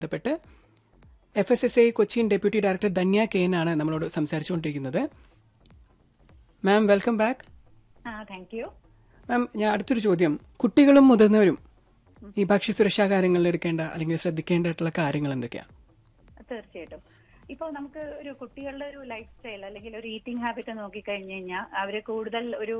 ബന്ധപ്പെട്ട് F S S I Cochin deputy director Dhanya K N ആണ് നമ്മളോട് സംസാരിച്ചുകൊണ്ടിരിക്കുന്നത് മാം വെൽക്കം ബാക്ക് ആ താങ്ക് യു മാം ഞാൻ അടുത്തൊരു ചോദ്യം കുട്ടികളും മുതിർന്നവരും ഈ ഭക്ഷ്യ സുരക്ഷാ കാര്യങ്ങളിൽ എടുക്കേണ്ട അല്ലെങ്കിൽ ശ്രദ്ധിക്കേണ്ടതായിട്ടുള്ള കാര്യങ്ങൾ എന്തൊക്കെയാണ് തീർച്ചയായിട്ടും ഇപ്പോൾ നമുക്ക് ഒരു കുട്ടികളുടെ ഒരു ലൈഫ് സ്റ്റൈൽ അല്ലെങ്കിൽ ഒരു ഈറ്റിംഗ് ഹാബിറ്റ് നോക്കിക്കഴിഞ്ഞു കഴിഞ്ഞാൽ അവര് കൂടുതൽ ഒരു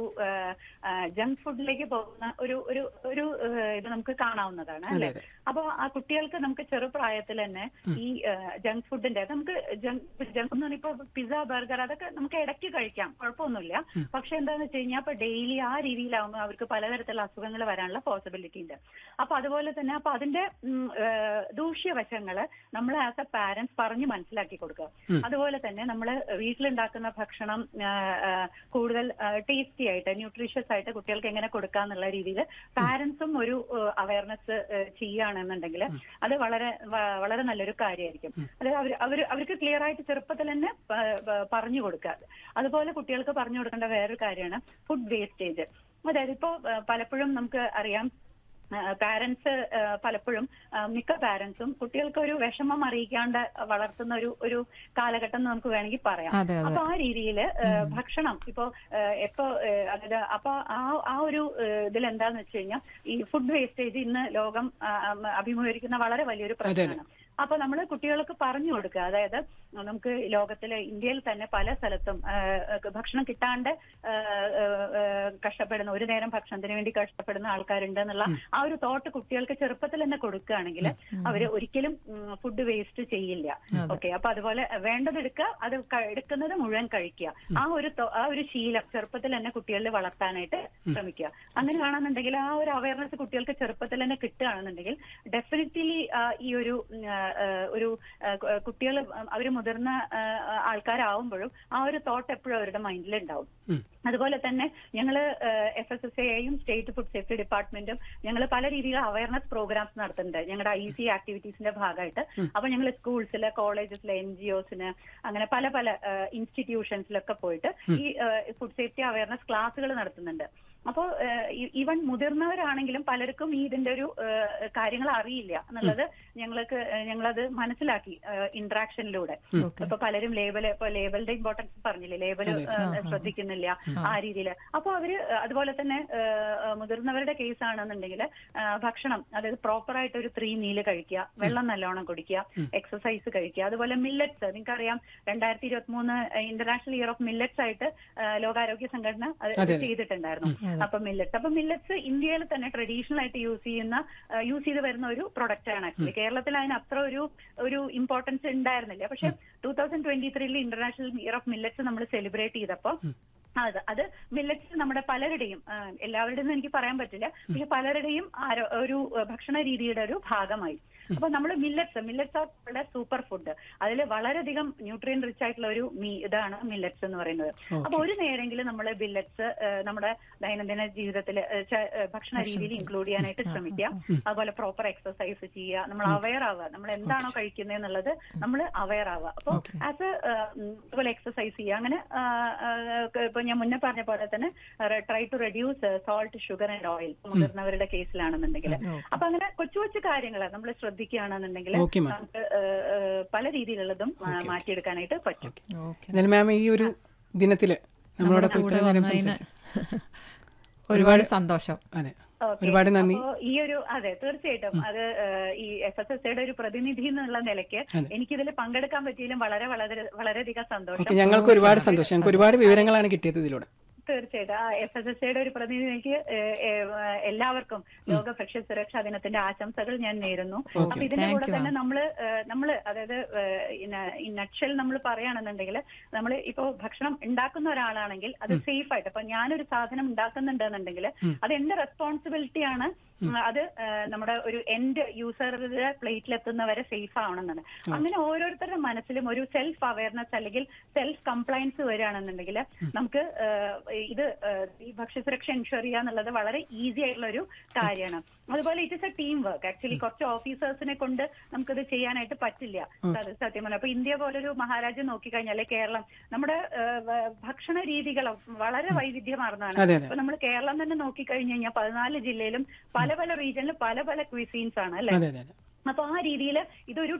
ജങ്ക് ഫുഡിലേക്ക് പോകുന്ന ഒരു ഒരു ഒരു ആ, ഇത് നമുക്ക് കാണാവുന്നതാണ് അല്ലെ അതെ. അപ്പോൾ ആ കുട്ടികൾക്ക് നമുക്ക് ചെറുപ്രായത്തിൽ തന്നെ ഈ ജങ്ക് ഫുഡിന്റെ നമുക്ക് ജങ്ക് ജങ്ക് എന്ന് പറഞ്ഞാൽ ഇപ്പൊ പിസ്സ ബർഗർ അതൊക്കെ നമുക്ക് ഇടയ്ക്ക് കഴിക്കാം കുഴപ്പമൊന്നുമില്ല പക്ഷെ എന്താന്ന് വെച്ച് കഴിഞ്ഞാൽ ഇപ്പൊ ഡെയിലി ആ രീതിയിലാവുമ്പോൾ അവർക്ക് പലതരത്തിലുള്ള അസുഖങ്ങൾ വരാനുള്ള പോസിബിലിറ്റി ഉണ്ട് അപ്പൊ അതുപോലെ തന്നെ അപ്പൊ അതിന്റെ ഉം, ഏഹ്, ദൂഷ്യവശങ്ങള് നമ്മൾ ആസ് എ പാരന്റ്സ് പറഞ്ഞ് മനസ്സിലാക്കി കൊടുക്കുക അതുപോലെ തന്നെ നമ്മൾ വീട്ടിലുണ്ടാക്കുന്ന ഭക്ഷണം ഏഹ്, ഏഹ്, കൂടുതൽ ടേസ്റ്റി ആയിട്ട് ന്യൂട്രീഷ്യസ് ആയിട്ട് കുട്ടികൾക്ക് എങ്ങനെ കൊടുക്കാന്നുള്ള രീതിയിൽ പാരന്റ്സും ഒരു അവയർനെസ് ചെയ്യുകയാണെന്നുണ്ടെങ്കിൽ അത് വളരെ വ- വളരെ നല്ലൊരു കാര്യമായിരിക്കും അത് അവർ അവർ അവർക്ക് ക്ലിയർ ആയിട്ട് ചെറുപ്പത്തിൽ തന്നെ പ- പ- പറഞ്ഞു കൊടുക്കുക അതുപോലെ കുട്ടികൾക്ക് പറഞ്ഞു കൊടുക്കേണ്ട വേറൊരു കാര്യമാണ് ഫുഡ് വേസ്റ്റേജ് അതായത് ഇപ്പോ ഏഹ്, പലപ്പോഴും നമുക്ക് അറിയാം പാരന്റ്സ് പലപ്പോഴും ആ, മിക്ക പാരന്റ്സും കുട്ടികൾക്ക് ഒരു വിഷമം അറിയിക്കാണ്ട് വളർത്തുന്ന ഒരു ഒരു കാലഘട്ടം എന്ന് നമുക്ക് വേണമെങ്കിൽ പറയാം അതെ, അതെ. അപ്പൊ ആ രീതിയിൽ ഭക്ഷണം ഇപ്പോ ഏഹ്, എപ്പോ ഏഹ്, അതായത് അപ്പൊ ആ ആ ഒരു ഇതിൽ എന്താന്ന് വെച്ച് കഴിഞ്ഞാൽ ഈ ഫുഡ് വേസ്റ്റേജ് ഇന്ന് ലോകം ആ, ഉം, അഭിമുഖീകരിക്കുന്ന വളരെ വലിയൊരു പ്രശ്നമാണ് അപ്പൊ നമ്മൾ കുട്ടികൾക്ക് പറഞ്ഞു കൊടുക്കുക അതായത് നമുക്ക് ലോകത്തിലെ ഇന്ത്യയിൽ തന്നെ പല സ്ഥലത്തും ആ, ഭക്ഷണം കിട്ടാണ്ട് ആ, ആ, ആ, കഷ്ടപ്പെടുന്ന ഒരു നേരം ഭക്ഷണത്തിന് വേണ്ടി കഷ്ടപ്പെടുന്ന ആൾക്കാരുണ്ട് എന്നുള്ള ആ ഒരു തോട്ട് കുട്ടികൾക്ക് ചെറുപ്പത്തിൽ തന്നെ കൊടുക്കുകയാണെങ്കിൽ അവര് ഒരിക്കലും ഫുഡ് വേസ്റ്റ് ചെയ്യില്ല ഓക്കെ അപ്പൊ അതുപോലെ വേണ്ടത് എടുക്കുക അത് ക- എടുക്കുന്നത് മുഴുവൻ കഴിക്കുക ആ ഒരു തോ- ആ ഒരു ശീലം ചെറുപ്പത്തിൽ തന്നെ കുട്ടികളിൽ വളർത്താനായിട്ട് ശ്രമിക്കുക അങ്ങനെയാണെന്നുണ്ടെങ്കിൽ ആ ഒരു അവയർനെസ് കുട്ടികൾക്ക് ചെറുപ്പത്തിൽ തന്നെ കിട്ടുകയാണെന്നുണ്ടെങ്കിൽ ഡെഫിനറ്റ്ലി ഈ ഒരു ഉം, ആ, ആ, ഒരു കുട്ടികൾ അവർ മുതിർന്ന ആ, ആ, ആൾക്കാരാവുമ്പോഴും ആ ഒരു തോട്ട് എപ്പോഴും അവരുടെ മൈൻഡിൽ ഉണ്ടാവും അതുപോലെ തന്നെ ഞങ്ങൾ എഫ് എസ് എസ് എയും സ്റ്റേറ്റ് ഫുഡ് സേഫ്റ്റി ഡിപ്പാർട്ട്മെന്റും ഞങ്ങൾ പല രീതിയിലുള്ള അവയർനെസ് പ്രോഗ്രാംസ് നടത്തുന്നുണ്ട് ഞങ്ങളുടെ ഐ സി ആക്ടിവിറ്റീസിന്റെ ഭാഗമായിട്ട് അപ്പൊ ഞങ്ങൾ സ്കൂൾസില് കോളേജസിലെ എൻ ജി ഒസിന് അങ്ങനെ പല പല ഇൻസ്റ്റിറ്റ്യൂഷൻസിലൊക്കെ പോയിട്ട് ഈ ഫുഡ് സേഫ്റ്റി അവയർനെസ് ക്ലാസ്സുകൾ നടത്തുന്നുണ്ട് അപ്പോൾ ഈവൻ മുതിർന്നവരാണെങ്കിലും പലർക്കും ഈ ഇതിന്റെ ഒരു ഏഹ്, കാര്യങ്ങൾ അറിയില്ല എന്നുള്ളത് ഞങ്ങൾക്ക് ഏഹ്, ഞങ്ങളത് മനസ്സിലാക്കി ഇന്ററാക്ഷനിലൂടെ ഇപ്പൊ പലരും ലേബൽ ഇപ്പൊ ലേബലിന്റെ ഇമ്പോർട്ടൻസ് പറഞ്ഞില്ലേ ലേബല് ശ്രദ്ധിക്കുന്നില്ല ആ രീതിയിൽ അപ്പൊ അവര് അതുപോലെ തന്നെ ഏഹ്, മുതിർന്നവരുടെ കേസ് ആണെന്നുണ്ടെങ്കിൽ ഭക്ഷണം അതായത് പ്രോപ്പർ ആയിട്ട് ഒരു ത്രീ മീല് കഴിക്കുക വെള്ളം നല്ലോണം കുടിക്കുക എക്സസൈസ് കഴിക്കുക അതുപോലെ മില്ലറ്റ്സ് നിങ്ങൾക്കറിയാം രണ്ടായിരത്തി ഇരുപത്തി മൂന്ന് ഇന്റർനാഷണൽ ഇയർ ഓഫ് മില്ലറ്റ്സ് ആയിട്ട് ഏഹ്, ലോകാരോഗ്യ സംഘടന അത് അതെ. ചെയ്തിട്ടുണ്ടായിരുന്നു അപ്പൊ മില്ലറ്റ്സ് അപ്പൊ മില്ലറ്റ്സ് ഇന്ത്യയിൽ തന്നെ ട്രഡീഷണൽ ആയിട്ട് യൂസ് ചെയ്യുന്ന യൂസ് ചെയ്ത് വരുന്ന ഒരു പ്രൊഡക്റ്റ് ആണ് ആക്ച്വലി കേരളത്തിൽ അതിന് അത്ര ഒരു ഒരു ഇമ്പോർട്ടൻസ് ഉണ്ടായിരുന്നില്ല പക്ഷെ ടൂ തൗസൻഡ് ട്വന്റി ത്രീയിൽ ഇന്റർനാഷണൽ ഇയർ ഓഫ് മില്ലറ്റ്സ് നമ്മൾ സെലിബ്രേറ്റ് ചെയ്തപ്പോൾ അത് അത് മില്ലറ്റ്സ് നമ്മുടെ പലരുടെയും ആ, എല്ലാവരുടെയും ഒന്നും എനിക്ക് പറയാൻ പറ്റില്ല പക്ഷെ പലരുടെയും ആരോ- ഒരു ആ, ഭക്ഷണ രീതിയുടെ ഒരു ഭാഗമായി അപ്പൊ നമ്മൾ മില്ലറ്റ്സ് മില്ലറ്റ്സ് ആർ വളരെ സൂപ്പർ ഫുഡ് അതിൽ വളരെയധികം ന്യൂട്രിയൻ റിച്ച് ആയിട്ടുള്ള ഒരു മീ ഇതാണ് മില്ലറ്റ്സ് എന്ന് പറയുന്നത് അപ്പൊ ഒരു നേരെങ്കിലും നമ്മൾ മില്ലറ്റ്സ് നമ്മുടെ ദൈനംദിന ജീവിതത്തിൽ ഭക്ഷണ രീതിയിൽ ഇൻക്ലൂഡ് ചെയ്യാനായിട്ട് ശ്രമിക്കുക അതുപോലെ പ്രോപ്പർ എക്സസൈസ് ചെയ്യുക നമ്മൾ അവയർ ആവുക നമ്മൾ എന്താണോ കഴിക്കുന്നത് എന്നുള്ളത് നമ്മൾ അവയർ ആവുക അപ്പൊ ആസ് അതുപോലെ എക്സസൈസ് ചെയ്യുക അങ്ങനെ ആ, ആ, ഇപ്പൊ ഞാൻ മുന്നേ പറഞ്ഞ പോലെ തന്നെ try to reduce salt sugar and oil മുതിർന്നവരുടെ കേസിലാണെന്നുണ്ടെങ്കിൽ അപ്പൊ അങ്ങനെ കൊച്ചു കൊച്ചു കാര്യങ്ങൾ നമ്മൾ ശ്രദ്ധിക്കുകയാണെന്നുണ്ടെങ്കിൽ Okay, ma'am. നമുക്ക് ആ, ആ, പല രീതിയിലുള്ളതും ആ, മാറ്റിയെടുക്കാനായിട്ട് പറ്റും ഓക്കെ എന്നാലും മാം ഈ ഒരു ദിനത്തില് നമ്മളോടൊപ്പം കൂടെ ഇത്രയും നേരം വന്നതിന് സംസാരിച്ചു ഒരുപാട് സന്തോഷം അതെ Okay. ഒരുപാട് നന്ദി അപ്പോ ഈ ഒരു അതെ തീർച്ചയായിട്ടും അത് ഏഹ്, ഈ എഫ് എസ് എസ് യുടെ ഒരു പ്രതിനിധി എന്നുള്ള നിലയ്ക്ക് അതെ. എനിക്കിതിൽ പങ്കെടുക്കാൻ പറ്റിയതിലും വളരെ വളരെ വളരെയധികം ഓക്കെ സന്തോഷം ഞങ്ങൾക്ക് ഒരുപാട് സന്തോഷം ഞങ്ങൾക്ക് ഒരുപാട് വിവരങ്ങളാണ് കിട്ടിയത് ഇതിലൂടെ തീർച്ചയായിട്ടും ആ എഫ് എസ് എസ് യുടെ ഒരു പ്രതിനിധിക്ക് ഏഹ്, ഏഹ്, എല്ലാവർക്കും ലോക ഭക്ഷ്യ സുരക്ഷാ ദിനത്തിന്റെ ആശംസകൾ ഞാൻ നേരുന്നു അപ്പൊ ഇതിന്റെ Thank കൂടെ you, തന്നെ നമ്മള് ഏഹ്, നമ്മള് അതായത് ഈ നക്ഷൽ നമ്മൾ പറയുകയാണെന്നുണ്ടെങ്കിൽ നമ്മൾ ഇപ്പോ ഭക്ഷണം ഉണ്ടാക്കുന്ന ഒരാളാണെങ്കിൽ അത് സേഫ് ആയിട്ട് ഇപ്പൊ ഞാനൊരു സാധനം ഉണ്ടാക്കുന്നുണ്ടെന്നുണ്ടെങ്കിൽ അത് എന്റെ റെസ്പോൺസിബിലിറ്റി ആണ് ഉം, അത് ഏഹ്, നമ്മുടെ ഒരു എൻഡ് യൂസറുടെ പ്ലേറ്റിൽ എത്തുന്നവരെ സേഫ് ആവണമെന്നാണ് അങ്ങനെ ഓരോരുത്തരുടെ മനസ്സിലും ഒരു സെൽഫ് അവയർനെസ് അല്ലെങ്കിൽ സെൽഫ് കംപ്ലയൻസ് വരികയാണെന്നുണ്ടെങ്കിൽ നമുക്ക് ഏഹ്, ഇത് ഏഹ്, ഈ ഭക്ഷ്യസുരക്ഷ എൻഷുർ ചെയ്യുക എന്നുള്ളത് വളരെ ഈസി ആയിട്ടുള്ള ഒരു കാര്യമാണ് അതുപോലെ it is a team work actually കുറച്ച് ഓഫീസേഴ്സിനെ കൊണ്ട് നമുക്കിത് ചെയ്യാനായിട്ട് പറ്റില്ല സത്യ- സത്യം പറഞ്ഞാൽ അപ്പൊ ഇന്ത്യ പോലൊരു മഹാരാജ്യം നോക്കിക്കഴിഞ്ഞാൽ അല്ലെ കേരളം നമ്മുടെ ഏഹ്, വ- ഭക്ഷണ രീതികൾ വളരെ വൈവിധ്യമാർന്നതാണ് അതെ, അതെ. ഇപ്പൊ നമ്മൾ കേരളം തന്നെ നോക്കിക്കഴിഞ്ഞു കഴിഞ്ഞാൽ പതിനാല് ജില്ലയിലും പല പല റീജിയനിലും പല പല ക്വിസീൻസ് ആണ് അല്ലെ അതെ അതെ അതെ അപ്പൊ ആ രീതിയിൽ ഇതൊരു